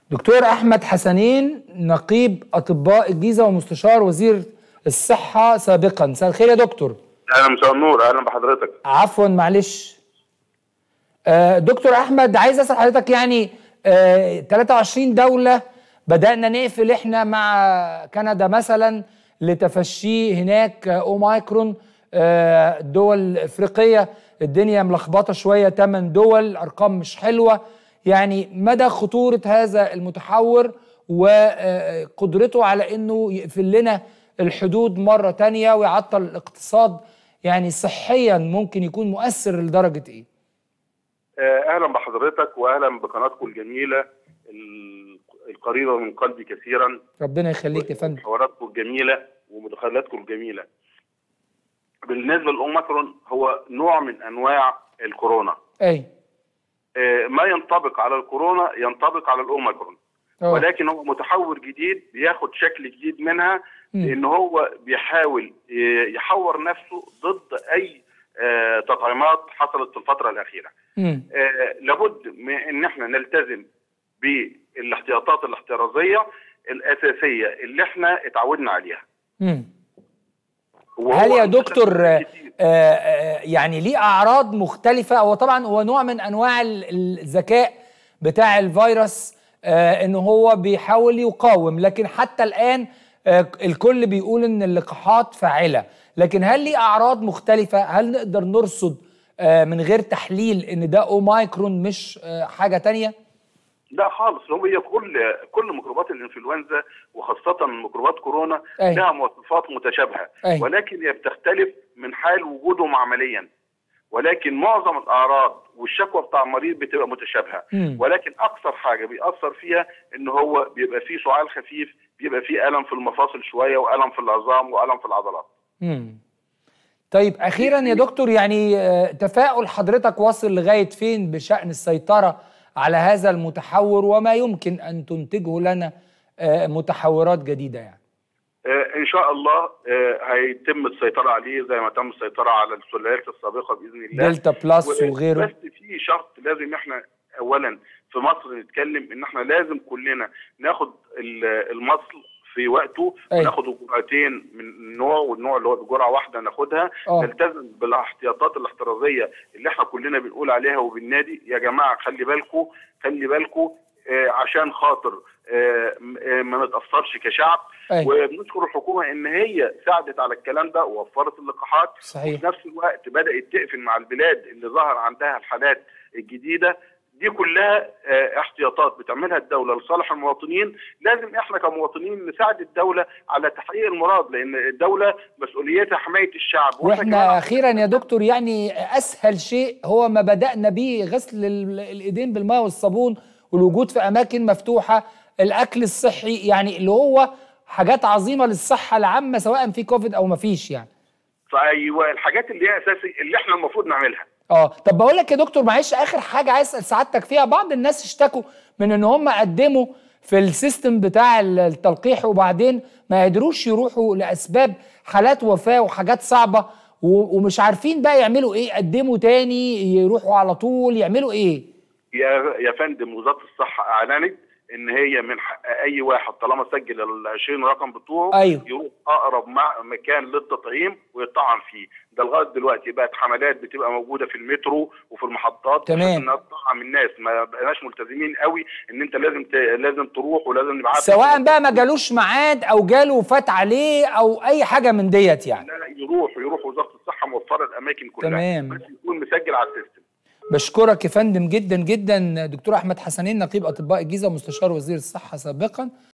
دكتور احمد حسنين نقيب اطباء الجيزه ومستشار وزير الصحه سابقا مساء الخير يا دكتور اهلا مساء النور اهلا بحضرتك عفوا معلش آه، دكتور احمد عايز اسال حضرتك يعني آه، 23 دوله بدانا نقفل احنا مع كندا مثلا لتفشي هناك آه، اوميكرون آه، الدول الافريقيه الدنيا ملخبطه شويه 8 دول ارقام مش حلوه يعني مدى خطوره هذا المتحور وقدرته على انه يقفل لنا الحدود مره تانية ويعطل الاقتصاد يعني صحيا ممكن يكون مؤثر لدرجه ايه؟ آه، اهلا بحضرتك واهلا بقناتكم الجميله ال- القريبه من قلبي كثيرا ربنا يخليك يا فندم حواراتكم الجميله ومداخلاتكم الجميله بالنسبه للاوميكرون هو نوع من انواع الكورونا اي آه، ما ينطبق على الكورونا ينطبق على الاوميكرون أوه. ولكن هو متحور جديد بياخد شكل جديد منها مم. لان هو بيحاول ي- يحور نفسه ضد اي آه، تطعيمات حصلت في الفتره الاخيره مم. آه، لابد من ان احنا نلتزم بالاحتياطات الاحترازيه الاساسيه اللي احنا اتعودنا عليها مم. وهو هل يا انتشر دكتور آه، كتير. آه، يعني ليه اعراض مختلفه هو طبعا هو نوع من انواع ال- الذكاء بتاع الفيروس آه، ان هو بيحاول يقاوم لكن حتى الان آه، الكل بيقول ان اللقاحات فاعله لكن هل ليه اعراض مختلفه هل نقدر نرصد آه، من غير تحليل ان ده اوميكرون مش آه، حاجه تانية لا خالص هو هي كل كل ميكروبات الانفلونزا وخاصه ميكروبات كورونا أي. لها مواصفات متشابهه أي. ولكن هي بتختلف من حال وجودهم عمليا ولكن معظم الاعراض والشكوى بتاع المريض بتبقى متشابهه مم. ولكن اكثر حاجه بيأثر فيها ان هو بيبقى فيه سعال خفيف بيبقى فيه الم في المفاصل شويه والم في العظام والم في العضلات مم. طيب اخيرا يا دكتور يعني آه، تفاؤل حضرتك واصل لغايه فين بشان السيطره على هذا المتحور وما يمكن ان تنتجه لنا آه، متحورات جديده يعني آه، ان شاء الله آه، هيتم السيطره عليه زي ما تم السيطره على السلالات السابقه باذن الله دلتا بلس و- وغيره بس في شرط لازم احنا اولا في مصر نتكلم ان احنا لازم كلنا ناخد ال- المصل في وقته أي. ناخد جرعتين من نوع والنوع اللي هو بجرعه واحده ناخدها آه. نلتزم بالاحتياطات الاحترازيه اللي احنا كلنا بنقول عليها وبالنادي يا جماعه خلي بالكم خلي بالكم آه عشان خاطر آه م- آه ما نتاثرش كشعب أي. وبنشكر الحكومه ان هي ساعدت على الكلام ده ووفرت اللقاحات صحيح في نفس الوقت بدات تقفل مع البلاد اللي ظهر عندها الحالات الجديده دي كلها آه، احتياطات بتعملها الدوله لصالح المواطنين لازم احنا كمواطنين نساعد الدوله على تحقيق المراد لان الدوله مسؤوليتها حمايه الشعب واحنا كمان اخيرا يا دكتور يعني اسهل شيء هو ما بدانا به غسل ال- الايدين بالماء والصابون والوجود في اماكن مفتوحه الاكل الصحي يعني اللي هو حاجات عظيمه للصحه العامه سواء في كوفيد او ما فيش يعني فايوه الحاجات اللي هي اساسي اللي احنا المفروض نعملها اه طب بقول لك يا دكتور معلش اخر حاجه عايز اسال سعادتك فيها بعض الناس اشتكوا من ان هم قدموا في السيستم بتاع ال- التلقيح وبعدين ما قدروش يروحوا لاسباب حالات وفاه وحاجات صعبه و- ومش عارفين بقى يعملوا ايه قدموا تاني يروحوا على طول يعملوا ايه يا يا فندم وزاره الصحه اعلنت ان هي من حق اي واحد طالما سجل ال 20 رقم بتوعه أيوه. يروح اقرب مع مكان للتطعيم ويطعم فيه ده لغايه دلوقتي بقت حملات بتبقى موجوده في المترو وفي المحطات تمام. بحيث انها تطعم الناس ما بقناش ملتزمين قوي ان انت لازم ت... لازم تروح ولازم نبعت سواء بقى ما جالوش ميعاد او جاله فات عليه او اي حاجه من ديت يعني لا لا يروح يروح وزاره الصحه موفره الاماكن كلها تمام. بس يكون مسجل على السيستم بشكرك يا فندم جدا جدا دكتور احمد حسنين نقيب اطباء الجيزه ومستشار وزير الصحه سابقا